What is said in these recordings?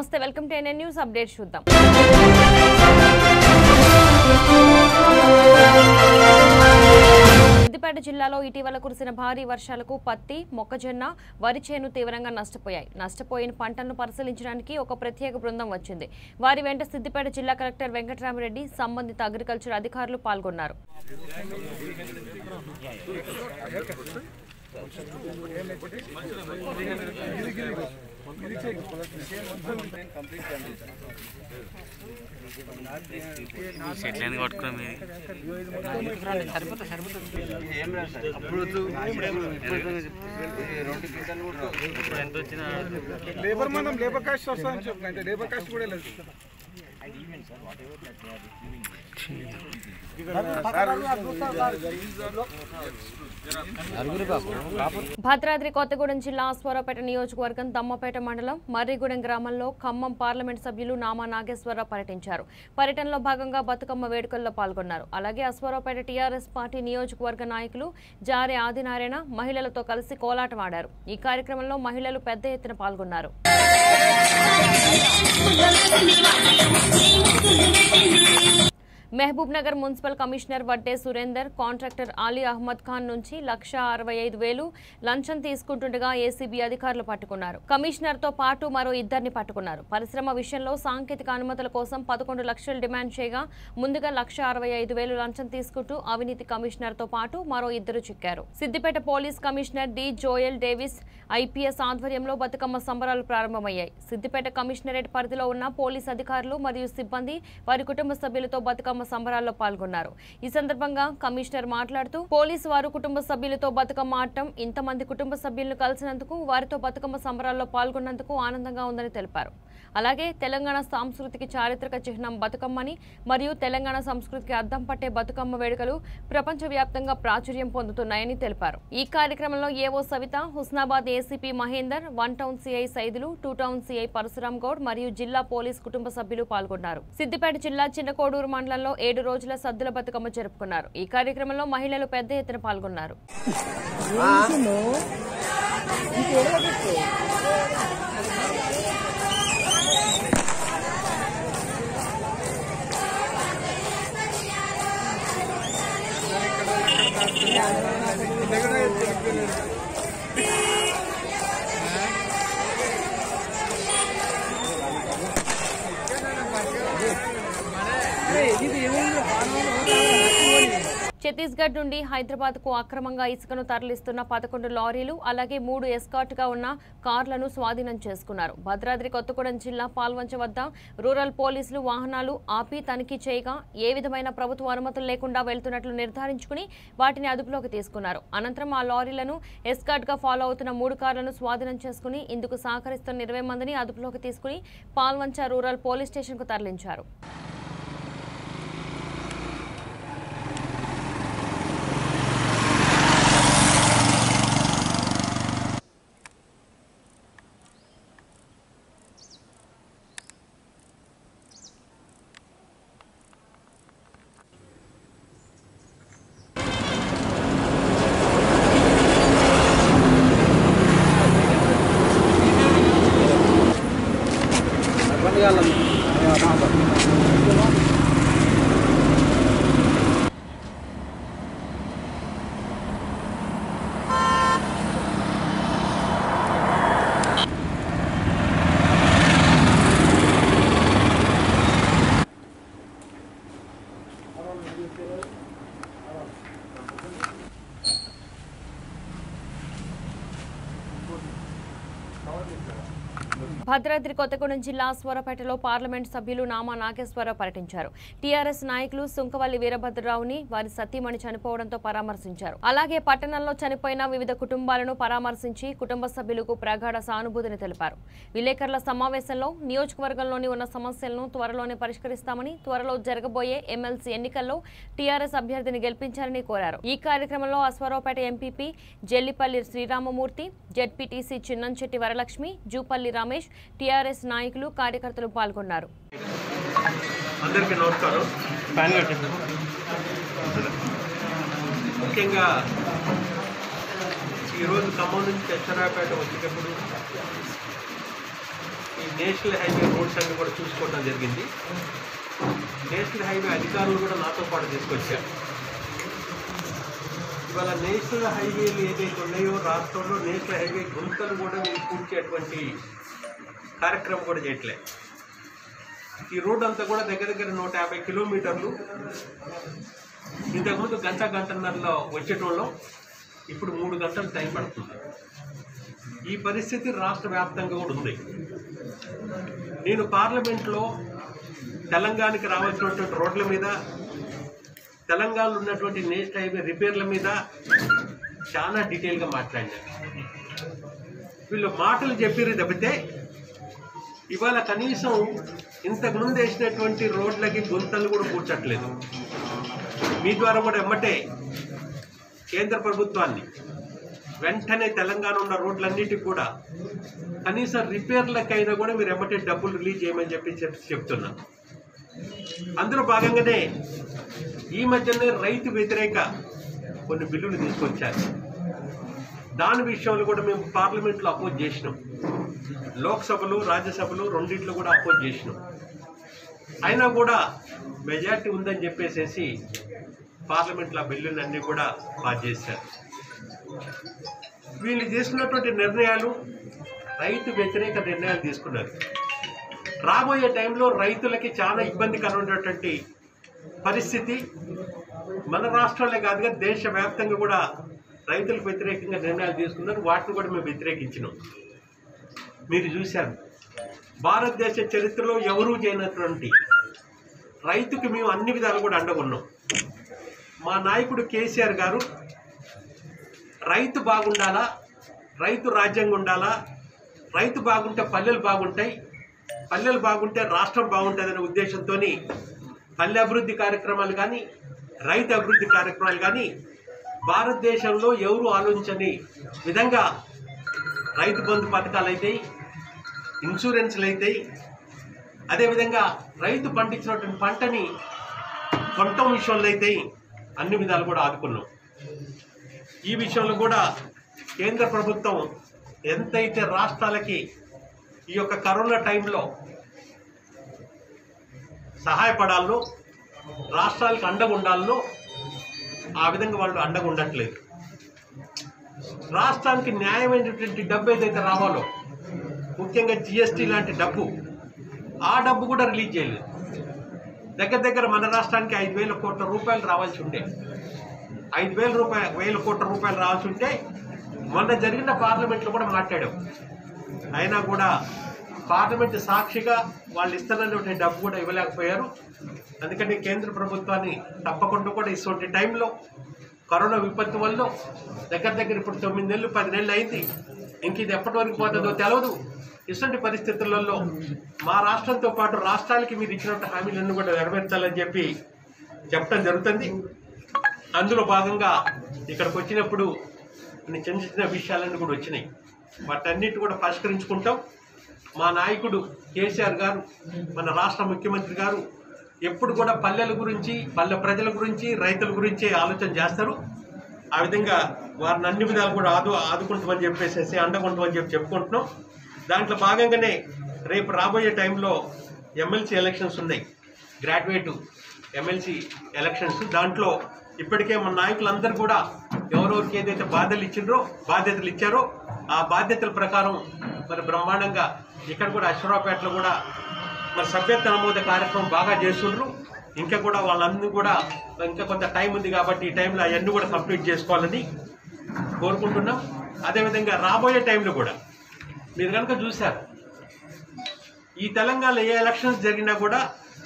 నమస్తే welcome to NN news update చూద్దాం సిద్దిపేట జిల్లాలో ఇటీవల కురిసిన భారీ వర్షాలకు పత్తి మొక్కజొన్న వరి చేను తీవ్రంగా నష్టపోయాయి నష్టపోయిన పంటలను పరిశీలించడానికి ఒక ప్రత్యేక బృందం వచ్చింది వారి వెంట సిద్దిపేట జిల్లా కలెక్టర్ వెంకటరామరెడ్డి సంబంధిత అగ్రికల్చర్ అధికారులు పాల్గొన్నారు చెట్లు ఎందుకు పట్టుకున్నాం మీది ఇప్పుడు ఎంత వచ్చినా లేబర్ మనం లేబర్ కాస్ట్ వస్తుందని చెప్పిన అంటే లేబర్ కాస్ట్ కూడా లేదు భద్రాద్రి కొత్తగూడెం జిల్లా అశ్వరావుపేట నియోజకవర్గం దమ్మపేట మండలం మర్రిగూడెం గ్రామంలో ఖమ్మం పార్లమెంట్ సభ్యులు నామా నాగేశ్వరరావు పర్యటించారు పర్యటనలో భాగంగా బతుకమ్మ వేడుకల్లో పాల్గొన్నారు అలాగే అశ్వరావుపేట టీఆర్ఎస్ పార్టీ నియోజకవర్గ నాయకులు జారే ఆదినారాయణ మహిళలతో కలిసి కోలాటం ఆడారు ఈ కార్యక్రమంలో మహిళలు పెద్ద ఎత్తున పాల్గొన్నారు Mahabubnagar municipal commissioner Vadde Surender contractor Ali Ahmed Khan నుంచి లక్ష అరవై ఐదు వేలు లంచం తీసుకుంటుండగా ఏసీబీ అధికారులు పట్టుకున్నారు కమిషనర్ తో పాటు మరో ఇద్దరిని పట్టుకున్నారు పరిశ్రమ విషయంలో సాంకేతిక అనుమతుల కోసం పదకొండు లక్షలు డిమాండ్ చేయగా ముందుగా లక్ష అరవై ఐదు వేలు లంచం తీసుకుంటూ అవినీతి కమిషనర్ తో పాటు మరో ఇద్దరు చిక్కారు Siddipet police commissioner D Joel Davis IPS ఆధ్వర్యంలో బతుకమ్మ సంబరాలు ప్రారంభమయ్యాయి సిద్దిపేట కమిషనరేట్ పరిధిలో ఉన్న పోలీస్ అధికారులు మరియు సిబ్బంది వారి కుటుంబ సభ్యులతో బతుకమ్మ సంబరాల్లో పాల్గొన్నారు ఈ సందర్భంగా కమిషనర్ మాట్లాడుతూ పోలీసు వారు కుటుంబ సభ్యులతో బతుకమ్మ ఆడటం ఇంతమంది కుటుంబ సభ్యులను కలిసినందుకు వారితో బతుకమ్మ సంబరాల్లో పాల్గొన్నందుకు ఆనందంగా ఉందని తెలిపారు అలాగే తెలంగాణ సాంస్కృతికి చారిత్రక చిహ్నం బతుకమ్మని మరియు తెలంగాణ సంస్కృతికి అద్దం పట్టే బతుకమ్మ వేడుకలు ప్రపంచవ్యాప్తంగా ప్రాచుర్యం పొందుతున్నాయని తెలిపారు ఈ కార్యక్రమంలో AO Savitha Husnabad ACP Mahender one town CI Saidulu two town CI Parashuram Goud మరియు జిల్లా పోలీస్ కుటుంబ సభ్యులు పాల్గొన్నారు సిద్దిపేట జిల్లా చిన్నకోడూరు మండలంలో ఏడు రోజుల సద్దుల బతుకమ్మ జరుపుకున్నారు ఈ కార్యక్రమంలో మహిళలు పెద్ద ఎత్తున పాల్గొన్నారు ఛత్తీస్గఢ్ నుండి హైదరాబాద్ కు అక్రమంగా ఇసుకను తరలిస్తున్న పదకొండు లారీలు అలాగే మూడు ఎస్కాట్ గా ఉన్న కార్లను స్వాధీనం చేసుకున్నారు భద్రాద్రి కొత్తగూడెం జిల్లా పాల్వంచ వద్ద రూరల్ పోలీసులు వాహనాలు ఆపి తనిఖీ చేయగా ఏ విధమైన ప్రభుత్వ అనుమతులు లేకుండా వెళ్తున్నట్లు నిర్ధారించుకుని వాటిని అదుపులోకి తీసుకున్నారు అనంతరం ఆ లారీలను ఎస్కాట్ గా ఫాలో అవుతున్న మూడు కార్లను స్వాధీనం చేసుకుని ఇందుకు సహకరిస్తున్న ఇరవై మందిని అదుపులోకి తీసుకుని పాల్వంచ రూరల్ పోలీస్ స్టేషన్ కు తరలించారు భద్రాద్రి కొత్తగూడెం జిల్లా స్వరపేటలో పార్లమెంట్ సభ్యులు నామా నాగేశ్వరరావు పర్యటించారు టీఆర్ఎస్ నాయకులు సుంకవల్లి వీరభద్రరావుని వారి సతీమణి చనిపోవడంతో పరామర్శించారు అలాగే పట్టణంలో చనిపోయిన వివిధ కుటుంబాలను పరామర్శించి కుటుంబ సభ్యులకు ప్రగాఢ సానుభూతిని తెలిపారు విలేకరుల సమావేశంలో నియోజకవర్గంలోని ఉన్న సమస్యలను త్వరలోనే పరిష్కరిస్తామని త్వరలో జరగబోయే ఎమ్మెల్సీ ఎన్నికల్లో టీఆర్ఎస్ అభ్యర్థిని గెలిపించాలని కోరారు ఈ కార్యక్రమంలో Ashwaraopet MPP Jallipalli Sriramamurthy ZPTC Chinnamchetti Varalakshmi Jupalli Ramesh TRS నాయకులు కార్యకర్తలు పాల్గొన్నారు అందరికీ నమస్కారం ముఖ్యంగా ఈరోజు ఖమ్మం నుంచి దక్షిణాపేట వచ్చేటప్పుడు ఈ నేషనల్ హైవే రోడ్స్ అన్ని కూడా చూసుకోవడం జరిగింది నేషనల్ హైవే అధికారులు కూడా నాతో పాటు తీసుకొచ్చారు ఇవాళ నేషనల్ హైవేలు ఏదైతే ఉన్నాయో రాష్ట్రంలో నేషనల్ హైవే గుంతలు కూడా మేము పూడ్చేటువంటి కార్యక్రమం కూడా చేయట్లే ఈ రోడ్ అంతా కూడా దగ్గర దగ్గర నూట యాభై కిలోమీటర్లు ఇంతకుముందు గంట గంటన్నరలో వచ్చేటోళ్ళం ఇప్పుడు మూడు గంటలు టైం పడుతుంది ఈ పరిస్థితి రాష్ట్ర వ్యాప్తంగా కూడా ఉంది నేను పార్లమెంట్లో తెలంగాణకి రావాల్సినటువంటి రోడ్ల మీద తెలంగాణలో ఉన్నటువంటి నేషనల్ హైవే రిపేర్ల మీద చాలా డీటెయిల్గా మాట్లాడినాను వీళ్ళు మాటలు చెప్పిరు తప్పితే ఇవాళ కనీసం ఇంతకు ముందు వేసినటువంటి రోడ్లకి గుంతలు కూడా కూర్చట్లేదు మీ ద్వారా కూడా ఎమ్మటే కేంద్ర ప్రభుత్వాన్ని వెంటనే తెలంగాణ ఉన్న రోడ్లన్నిటికి కూడా కనీసం రిపేర్లకైనా కూడా మీరు ఎమ్మటే డబ్బులు రిలీజ్ చేయమని చెప్పి చెప్ చెప్తున్నా అందులో భాగంగానే ఈ మధ్యనే రైతు వ్యతిరేక కొన్ని బిల్లులు తీసుకొచ్చారు దాని విషయంలో కూడా మేము పార్లమెంట్లో అపోజ్ చేసినాం లోక్సభలో రాజ్యసభలో రెండింటిలో కూడా అపోజ్ చేసినాం అయినా కూడా మెజార్టీ ఉందని చెప్పేసేసి పార్లమెంట్లో ఆ బిల్లులన్నీ కూడా పాస్ చేశారు వీళ్ళు తీసుకున్నటువంటి నిర్ణయాలు రైతు వ్యతిరేక నిర్ణయాలు తీసుకున్నారు రాబోయే టైంలో రైతులకి చాలా ఇబ్బందికరమైనటువంటి పరిస్థితి మన రాష్ట్రంలో కాదుగా దేశవ్యాప్తంగా కూడా రైతులకు వ్యతిరేకంగా నిర్ణయాలు తీసుకున్నారు వాటిని కూడా మేము వ్యతిరేకించినాం మీరు చూశారు భారతదేశ చరిత్రలో ఎవరూ చేయనటువంటి రైతుకి మేము అన్ని విధాలు కూడా అండగున్నాం మా నాయకుడు కేసీఆర్ గారు రైతు బాగుండాలా రైతు రాజ్యంగా ఉండాలా రైతు బాగుంటే పల్లెలు బాగుంటాయి పల్లెలు బాగుంటే రాష్ట్రం బాగుంటుందనే ఉద్దేశంతో పల్లె అభివృద్ధి కార్యక్రమాలు కానీ రైతు అభివృద్ధి కార్యక్రమాలు కానీ భారతదేశంలో ఎవరు ఆలోచించని విధంగా రైతు బంధు పథకాలు అవుతాయి ఇన్సూరెన్స్లు అవుతాయి అదేవిధంగా రైతు పండించినటువంటి పంటని కొనటం విషయంలో అయితే అన్ని విధాలు కూడా ఆదుకున్నాం ఈ విషయంలో కూడా కేంద్ర ప్రభుత్వం ఎంతైతే రాష్ట్రాలకి ఈ యొక్క కరోనా టైంలో సహాయపడాలో రాష్ట్రాలకు అండగా ఉండాలో ఆ విధంగా వాళ్ళు అండగా ఉండట్లేదు రాష్ట్రానికి న్యాయమైనటువంటి డబ్బు ఏదైతే రావాలో ముఖ్యంగా జిఎస్టీ లాంటి డబ్బు ఆ డబ్బు కూడా రిలీజ్ చేయలేదు దగ్గర దగ్గర మన రాష్ట్రానికి ఐదు వేల కోట్ల రూపాయలు రావాల్సి ఉండే ఐదు వేల రూపాయల వేల కోట్ల రూపాయలు రావాల్సి ఉంటే మొన్న జరిగిన పార్లమెంట్లో కూడా మాట్లాడాం అయినా కూడా పార్లమెంట్ సాక్షిగా వాళ్ళు ఇస్తున్నటువంటి డబ్బు కూడా ఇవ్వలేకపోయారు అందుకని కేంద్ర ప్రభుత్వాన్ని తప్పకుండా కూడా ఇటువంటి టైంలో కరోనా విపత్తు వల్ల దగ్గర దగ్గర ఇప్పుడు తొమ్మిది నెలలు పది నెలలు అయింది ఇంక ఇది ఎప్పటి వరకు పోతుందో తెలియదు ఇటువంటి పరిస్థితులలో మా రాష్ట్రంతో పాటు రాష్ట్రాలకి మీరు ఇచ్చినట్టు హామీలన్నీ కూడా నెరవేర్చాలని చెప్పి చెప్పడం జరుగుతుంది అందులో భాగంగా ఇక్కడికి వచ్చినప్పుడు కొన్ని చిన్న చిన్న విషయాలన్నీ కూడా వచ్చినాయి వాటన్నిటి కూడా పరిష్కరించుకుంటాం మా నాయకుడు కేసీఆర్ గారు మన రాష్ట్ర ముఖ్యమంత్రి గారు ఎప్పుడు కూడా పల్లెల గురించి పల్లె ప్రజల గురించి రైతుల గురించి ఆలోచన చేస్తారు ఆ విధంగా వారిని అన్ని విధాలు కూడా ఆదు ఆదుకుంటామని చెప్పేసి అండకుంటామని చెప్పి చెప్పుకుంటున్నాం దాంట్లో భాగంగానే రేపు రాబోయే టైంలో ఎమ్మెల్సీ ఎలక్షన్స్ ఉన్నాయి గ్రాడ్యుయేట్ ఎమ్మెల్సీ ఎలక్షన్స్ దాంట్లో ఇప్పటికే మన నాయకులందరూ కూడా ఎవరెవరికి ఏదైతే బాధ్యతలు ఇచ్చిండ్రో బాధ్యతలు ఇచ్చారో ఆ బాధ్యతల ప్రకారం మరి బ్రహ్మాండంగా ఇక్కడ కూడా అశ్వరావుపేటలో కూడా మరి సభ్యత్వ నమోదు కార్యక్రమం బాగా చేస్తుండ్రు ఇంకా కూడా వాళ్ళందరూ కూడా ఇంకా కొంత టైం ఉంది కాబట్టి ఈ టైంలో అవన్నీ కూడా కంప్లీట్ చేసుకోవాలని కోరుకుంటున్నాం అదేవిధంగా రాబోయే టైంలో కూడా మీరు కనుక చూశారు ఈ తెలంగాణలో ఏ ఎలక్షన్స్ జరిగినా కూడా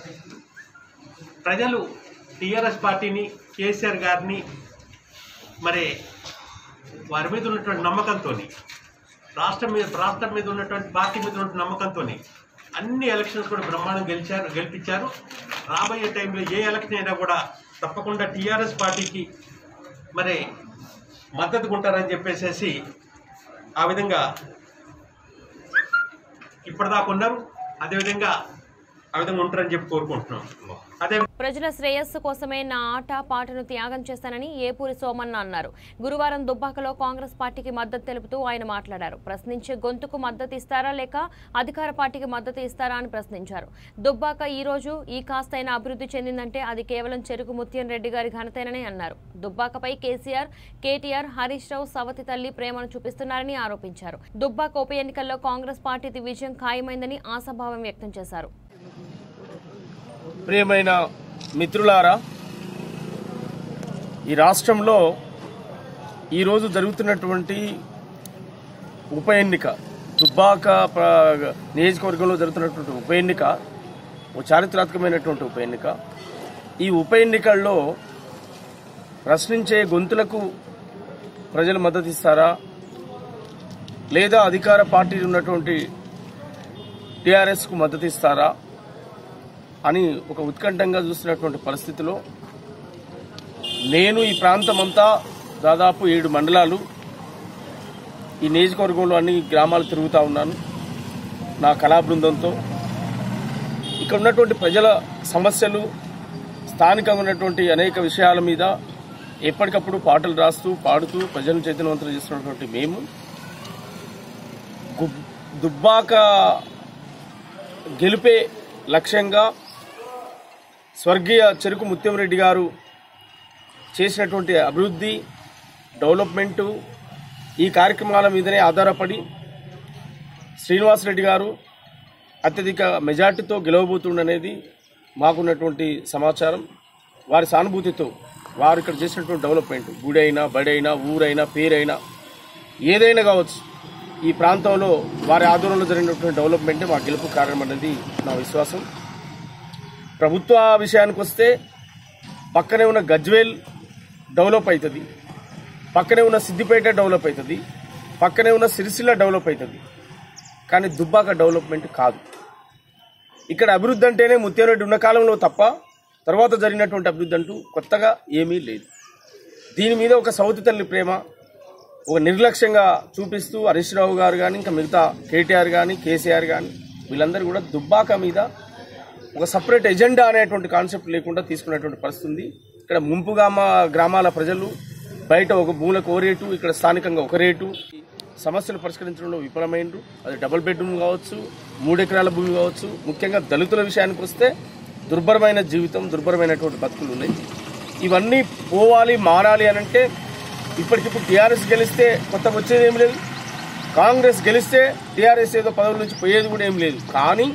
ప్రజలు టీఆర్ఎస్ పార్టీని కేసీఆర్ గారిని మరి వారి మీద ఉన్నటువంటి నమ్మకంతో రాష్ట్రం మీద రాష్ట్రం మీద ఉన్నటువంటి పార్టీ మీద ఉన్నటువంటి నమ్మకంతో అన్ని ఎలక్షన్స్ కూడా బ్రహ్మాండం గెలిచారు గెలిపించారు రాబోయే టైంలో ఏ ఎలక్షన్ అయినా కూడా తప్పకుండా టీఆర్ఎస్ పార్టీకి మరి మద్దతు ఉంటారని చెప్పేసేసి ఆ విధంగా ఇప్పటిదాకా ఉన్నారు అదేవిధంగా ఆ విధంగా ఉంటారని చెప్పి కోరుకుంటున్నాం అదే ప్రజల శ్రేయస్సు కోసమే నా ఆట పాటను త్యాగం చేస్తానని ఏపూరి సోమన్న అన్నారు గురువారం దుబ్బాకలో కాంగ్రెస్ పార్టీకి మద్దతు తెలుపుతూ ఆయన మాట్లాడారు ప్రశ్నించే గొంతుకు మద్దతు ఇస్తారా లేక అధికార పార్టీకి మద్దతు ఇస్తారా అని ప్రశ్నించారు దుబ్బాక ఈ రోజు ఈ కాస్తైనా అభివృద్ధి చెందిందంటే అది కేవలం చెరుకు ముత్యం రెడ్డి గారి ఘనతేనని అన్నారు దుబ్బాకపై కేసీఆర్ కేటీఆర్ హరీష్ రావు సవతి తల్లి ప్రేమను చూపిస్తున్నారని ఆరోపించారు దుబ్బాక ఉప ఎన్నికల్లో కాంగ్రెస్ పార్టీది విజయం ఖాయమైందని ఆశాభావం వ్యక్తం చేశారు ప్రియమైన మిత్రులారా ఈ రాష్ట్రంలో ఈరోజు జరుగుతున్నటువంటి ఉప ఎన్నిక దుబ్బాక ప్ర- నియోజకవర్గంలో జరుగుతున్నటువంటి ఉప ఎన్నిక ఓ చారిత్రాత్మకమైనటువంటి ఉప ఎన్నిక ఈ ఉప ఎన్నికల్లో ప్రశ్నించే గొంతులకు ప్రజలు మద్దతు ఇస్తారా లేదా అధికార పార్టీ ఉన్నటువంటి టీఆర్ఎస్కు మద్దతు ఇస్తారా అని ఒక ఉత్కంఠంగా చూస్తున్నటువంటి పరిస్థితిలో నేను ఈ ప్రాంతం అంతా దాదాపు ఏడు మండలాలు ఈ నియోజకవర్గంలో అన్ని గ్రామాలు తిరుగుతూ ఉన్నాను నా కళా బృందంతో ఇక్కడ ఉన్నటువంటి ప్రజల సమస్యలు స్థానికంగా ఉన్నటువంటి అనేక విషయాల మీద ఎప్పటికప్పుడు పాటలు రాస్తూ పాడుతూ ప్రజలను చైతన్యవంతులు చేస్తున్నటువంటి మేము గు- దుబ్బాక గెలిపే లక్ష్యంగా స్వర్గీయ చెరుకు ముత్యంరెడ్డి గారు చేసినటువంటి అభివృద్ధి డెవలప్మెంటు ఈ కార్యక్రమాల మీదనే ఆధారపడి శ్రీనివాసరెడ్డి గారు అత్యధిక మెజార్టీతో గెలవబోతుండనేది మాకున్నటువంటి సమాచారం వారి సానుభూతితో వారు ఇక్కడ చేసినటువంటి డెవలప్మెంట్ గుడి అయినా బడి అయినా ఊరైనా పేరైనా ఏదైనా కావచ్చు ఈ ప్రాంతంలో వారి ఆధ్వర్యంలో జరిగినటువంటి డెవలప్మెంటే మా గెలుపు కారణం అనేది నా విశ్వాసం ప్రభుత్వ విషయానికి వస్తే పక్కనే ఉన్న గజ్వేల్ డెవలప్ అవుతుంది పక్కనే ఉన్న సిద్దిపేట డెవలప్ అవుతుంది పక్కనే ఉన్న సిరిసిల్ల డెవలప్ అవుతుంది కానీ దుబ్బాక డెవలప్మెంట్ కాదు ఇక్కడ అభివృద్ధి అంటేనే ముత్యారెడ్డి ఉన్న కాలంలో తప్ప తర్వాత జరిగినటువంటి అభివృద్ధి అంటూ కొత్తగా ఏమీ లేదు దీని మీద ఒక సౌతి తల్లి ప్రేమ ఒక నిర్లక్ష్యంగా చూపిస్తూ హరీష్ రావు గారు కానీ ఇంకా మిగతా కేటీఆర్ కానీ కేసీఆర్ కానీ వీళ్ళందరూ కూడా దుబ్బాక మీద ఒక సపరేట్ ఎజెండా అనేటువంటి కాన్సెప్ట్ లేకుండా తీసుకున్నటువంటి పరిస్థితి ఉంది ఇక్కడ ముంపుగా మా గ్రామాల ప్రజలు బయట ఒక మూలకు ఓ రేటు ఇక్కడ స్థానికంగా ఒక రేటు సమస్యలు పరిష్కరించడంలో విఫలమైనరు అది డబుల్ బెడ్రూమ్ కావచ్చు మూడు ఎకరాల భూమి కావచ్చు ముఖ్యంగా దళితుల విషయానికి వస్తే దుర్భరమైన జీవితం దుర్భరమైనటువంటి బతుకులు ఉన్నాయి ఇవన్నీ పోవాలి మారాలి అని అంటే ఇప్పటికిప్పుడు టీఆర్ఎస్ గెలిస్తే కొత్త వచ్చేది ఏం లేదు కాంగ్రెస్ గెలిస్తే టీఆర్ఎస్ ఏదో పదవుల నుంచి పోయేది కూడా ఏం లేదు కానీ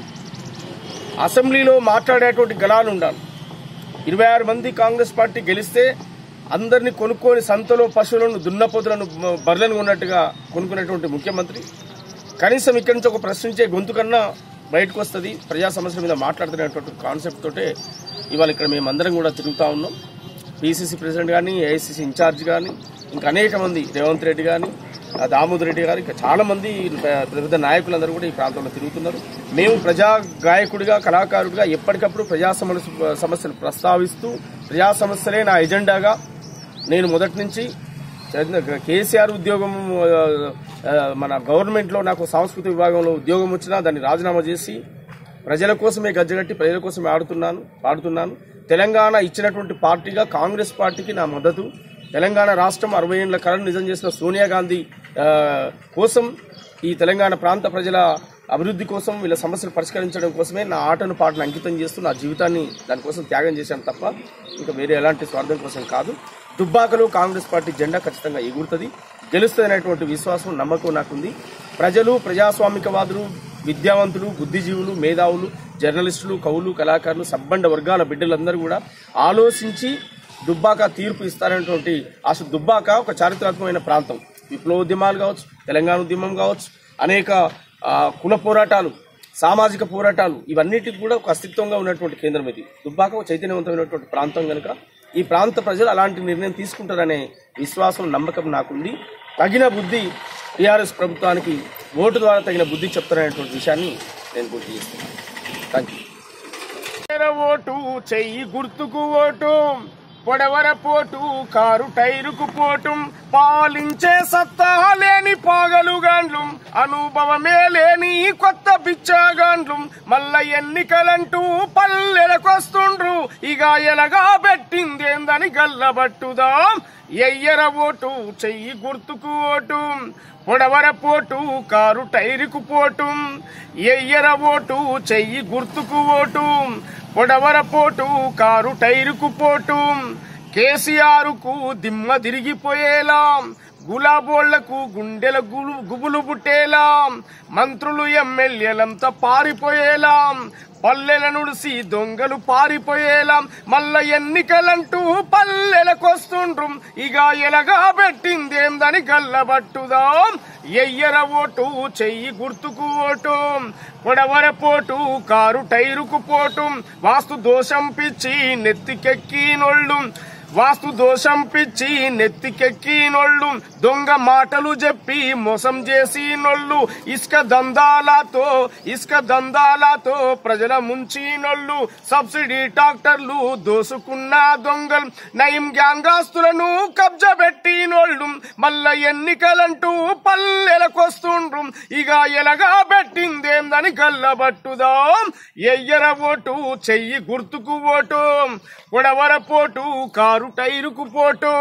అసెంబ్లీలో మాట్లాడేటువంటి గళాలు ఉండాలి ఇరవై ఆరు మంది కాంగ్రెస్ పార్టీ గెలిస్తే అందరినీ కొనుక్కొని సంతలో పశువులను దున్నపోతులను మ- బర్రెలను ఉన్నట్టుగా కొనుక్కునేటువంటి ముఖ్యమంత్రి కనీసం ఇక్కడి నుంచి ఒక ప్రశ్నించే గొంతు కన్నా బయటకు వస్తుంది ప్రజా సమస్యల మీద మాట్లాడుతున్నటువంటి కాన్సెప్ట్ తోటే ఇవాళ ఇక్కడ మేమందరం కూడా తిరుగుతూ ఉన్నాం పిసిసి ప్రెసిడెంట్ కానీ ఏఐసిసి ఇన్ఛార్జ్ కానీ ఇంకా అనేక మంది రేవంత్ రెడ్డి కానీ ఆ దామోదర్ రెడ్డి గారు ఇంకా చాలా మంది పెద్ద పెద్ద నాయకులందరూ కూడా ఈ ప్రాంతంలో తిరుగుతున్నారు మేము ప్రజా గాయకుడిగా కళాకారుడిగా ఎప్పటికప్పుడు ప్రజా సమస్య సమస్యలు ప్రస్తావిస్తూ ప్రజా సమస్యలే నా ఎజెండాగా నేను మొదటి నుంచి చదివిన కేసీఆర్ ఉద్యోగం ఆ, ఆ, మన గవర్నమెంట్లో నాకు సాంస్కృతిక విభాగంలో ఉద్యోగం వచ్చినా దాన్ని రాజీనామా చేసి ప్రజల కోసమే గజ్జగట్టి ప్రజల కోసమే ఆడుతున్నాను పాడుతున్నాను తెలంగాణ ఇచ్చినటువంటి పార్టీగా కాంగ్రెస్ పార్టీకి నా మద్దతు తెలంగాణ రాష్ట్రం అరవై ఏళ్ల కళను నిజం చేసిన సోనియా గాంధీ ఆ, కోసం ఈ తెలంగాణ ప్రాంత ప్రజల అభివృద్ధి కోసం వీళ్ళ సమస్యలు పరిష్కరించడం కోసమే నా ఆటను పాటను అంకితం చేస్తూ నా జీవితాన్ని దానికోసం త్యాగం చేశాను తప్ప ఇంకా వేరే ఎలాంటి స్వార్థం కోసం కాదు దుబ్బాకలో కాంగ్రెస్ పార్టీ జెండా ఖచ్చితంగా ఎగురుతుంది గెలుస్తుందనేటువంటి విశ్వాసం నమ్మకం నాకుంది ప్రజలు ప్రజాస్వామికవాదులు విద్యావంతులు బుద్ధిజీవులు మేధావులు జర్నలిస్టులు కవులు కళాకారులు సబ్బండ వర్గాల బిడ్డలందరూ కూడా ఆలోచించి దుబ్బాక తీర్పు ఇస్తారనేటువంటి ఆశ దుబ్బాక ఒక చారిత్రాత్మకమైన ప్రాంతం విప్లవోద్యమాలు కావచ్చు తెలంగాణ ఉద్యమం కావచ్చు అనేక ఆ, కుల పోరాటాలు సామాజిక పోరాటాలు ఇవన్నిటికి కూడా ఒక అస్తిత్వంగా ఉన్నటువంటి కేంద్రం ఇది దుబ్బాక ఒక చైతన్యవంతమైనటువంటి ప్రాంతం కనుక ఈ ప్రాంత ప్రజలు అలాంటి నిర్ణయం తీసుకుంటారనే విశ్వాసం నమ్మకం నాకుంది తగిన బుద్ధి టీఆర్ఎస్ ప్రభుత్వానికి ఓటు ద్వారా తగిన బుద్ధి చెప్తారనేటువంటి విషయాన్ని నేను గుర్తు చేస్తున్నాను థ్యాంక్ యూ ఓటు చెయ్యి గుర్తుకు ఓటు పొడవర పోటు కారు టైరుకు పోటు పాలించే సత్తా లేని లేని పాగలుగాండ్లు అనుభవమే లేని కొత్త బిచ్చాగాండ్లు మల్ల ఎన్నికలంటూ పల్లెలకొస్తుండ్రు ఇక ఎలగా పెట్టిందేందని గల్లబట్టుదాం ఎయ్యర ఓటు చెయ్యి గుర్తుకు ఓటు పొడవర పోటు కారు టైరుకు పోటు ఎయ్యర ఓటు చెయ్యి గుర్తుకు ఓటు పొడవర పోటు కారు టైరుకు పోటు కేసీఆర్ కు దిమ్మ తిరిగిపోయేలా గులాబోళ్లకు గుండెల గులు గుబులు పుట్టేలా మంత్రులు ఎమ్మెల్యేలంతా పారిపోయేలా పల్లెల నుడిసి దొంగలు పారిపోయేలా మల్ల ఎన్నికలంటూ పల్లెలకొస్తుండ్రు ఇక ఎలగా పెట్టిందేందని గల్లబట్టుదాం ఎయ్యర ఓటు చెయ్యి గుర్తుకు ఓటు పొడవర పోటు కారు టైరుకు పోటు వాస్తు దోషం పిచ్చి నెత్తికెక్కినోళ్ళు వాస్తు దోషం పిచ్చి నెత్తికెక్కినోళ్ళు దొంగ మాటలు చెప్పి మోసం చేసినోళ్ళు ఇసుక దందాలతో ఇసుక దందాలతో ప్రజల ముంచినోళ్ళు సబ్సిడీ ట్రాక్టర్లు దోసుకున్న దొంగలు నయం గ్యాంగాస్తులను కబ్జా పెట్టినోళ్ళు మళ్ళా ఎన్నికలంటూ పల్లెలకొస్తుండ్రు ఇక ఎలగా పెట్టిందేందని గల్లబట్టుదాం ఎయ్యర ఓటు చెయ్యి గుర్తుకు ఓటు పొడవర పోటు కారు టైరుకు పోటు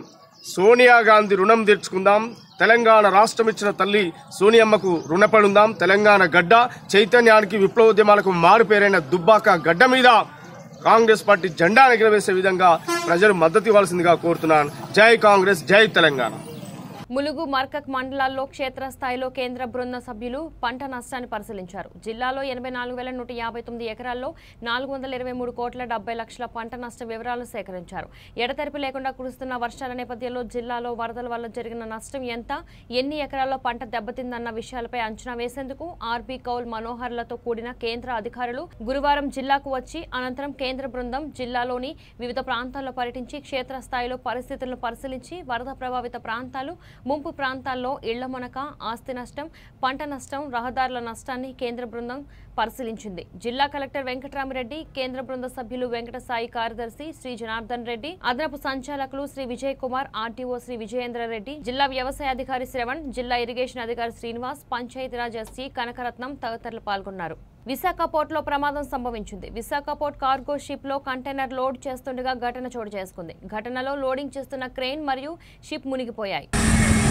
సోనియా గాంధీ రుణం తీర్చుకుందాం తెలంగాణ రాష్ట్రం ఇచ్చిన తల్లి సోనియమ్మకు రుణపడుందాం తెలంగాణ గడ్డ చైతన్యానికి విప్లవోద్యమాలకు మారుపేరైన దుబ్బాక గడ్డ మీద కాంగ్రెస్ పార్టీ జెండా ఎగరవేసే విధంగా ప్రజలు మద్దతు ఇవ్వాల్సిందిగా కోరుతున్నాను జై కాంగ్రెస్ జై తెలంగాణ ములుగు మర్కక్ మండలాల్లో క్షేత్రస్థాయిలో కేంద్ర బృంద సభ్యులు పంట నష్టాన్ని పరిశీలించారు జిల్లాలో ఎనభై నాలుగు వేల నూట యాభై తొమ్మిది ఎకరాల్లో నాలుగు వందల ఇరవై మూడు కోట్ల డెబ్బై లక్షల పంట నష్ట వివరాలు సేకరించారు ఎడతెరిపి లేకుండా కురుస్తున్న వర్షాల నేపథ్యంలో జిల్లాలో వరదల వల్ల జరిగిన నష్టం ఎంత ఎన్ని ఎకరాల్లో పంట దెబ్బతిందన్న విషయాలపై అంచనా వేసేందుకు ఆర్బీ కౌల్ మనోహర్లతో కూడిన కేంద్ర అధికారులు గురువారం జిల్లాకు వచ్చి అనంతరం కేంద్ర బృందం జిల్లాలోని వివిధ ప్రాంతాల్లో పర్యటించి క్షేత్రస్థాయిలో పరిస్థితులను పరిశీలించి వరద ప్రభావిత ప్రాంతాలు ముంపు ప్రాంతాల్లో ఇళ్ల మునక ఆస్తి నష్టం పంట నష్టం రహదారుల నష్టాన్ని కేంద్ర బృందం పరిశీలించింది జిల్లా కలెక్టర్ వెంకటరామిరెడ్డి కేంద్ర బృంద సభ్యులు వెంకట సాయి కార్యదర్శి శ్రీ జనార్దన్ రెడ్డి అదనపు సంచాలకులు శ్రీ విజయ్ కుమార్ ఆర్టీఓ శ్రీ విజయేంద్ర రెడ్డి జిల్లా వ్యవసాయ అధికారి శ్రవణ్ జిల్లా ఇరిగేషన్ అధికారి శ్రీనివాస్ పంచాయతీరాజ్ ఎస్సీ కనకరత్నం తదితరులు పాల్గొన్నారు విశాఖ పోర్టులో ప్రమాదం సంభవించింది విశాఖ పోర్ట్ కార్గో షిప్ లో కంటైనర్ లోడ్ చేస్తుండగా ఘటన చోటు చేసుకుంది ఘటనలో లోడింగ్ చేస్తున్న క్రెయిన్ మరియు షిప్ మునిగిపోయాయి